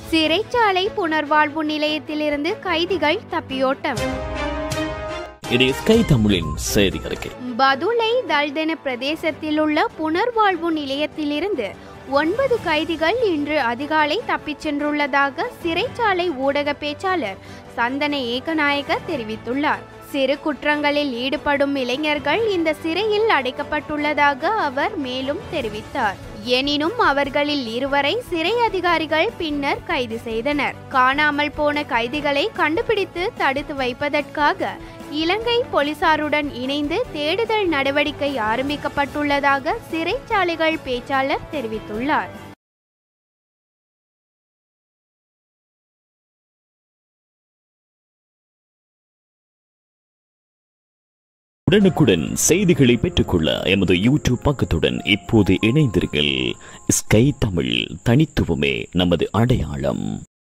சிறைச்சாலை புனர்வாழ்வு நிலையத்திலிருந்து கைதிகள் தப்பியோட்டம் இது ஸ்கை தமிழின் செய்திகளுக்கு பதுளை தல்தென பிரதேசத்தில் உள்ள புனர்வாழ்வு நிலையத்திலிருந்து ஒன்பது கைதிகள் இன்று அதிகாலை தப்பிச் சென்றுள்ளதாக சிறைச்சாலை ஊடக பேச்சாளர் சந்தன ஏகநாயக தெரிவித்துள்ளார் சிறு குற்றங்களில் ஈடுபடும் இளைஞர்கள் இந்த சிறையில் அடைக்கப்பட்டுள்ளதாக அவர் மேலும் தெரிவித்தார் எனினும் அவர்களில் இருவரை சிறை அதிகாரிகள் பின்னர் கைது செய்தனர் காணாமல் போன கைதிகளை கண்டுபிடித்து தடுத்து வைப்பதற்காக இலங்கை போலீசாருடன் இணைந்து தேடுதல் நடவடிக்கை ஆரம்பிக்கப்பட்டுள்ளதாக சிறைச்சாலைகள் பேச்சாளர் தெரிவித்துள்ளார் உடனுக்குடன் செய்திகளை பெற்றுக்கொள்ள எமது யூடியூப் பக்கத்துடன் இப்போது இணைந்தீர்கள் ஸ்கை தமிழ் தனித்துவமே நமது அடையாளம்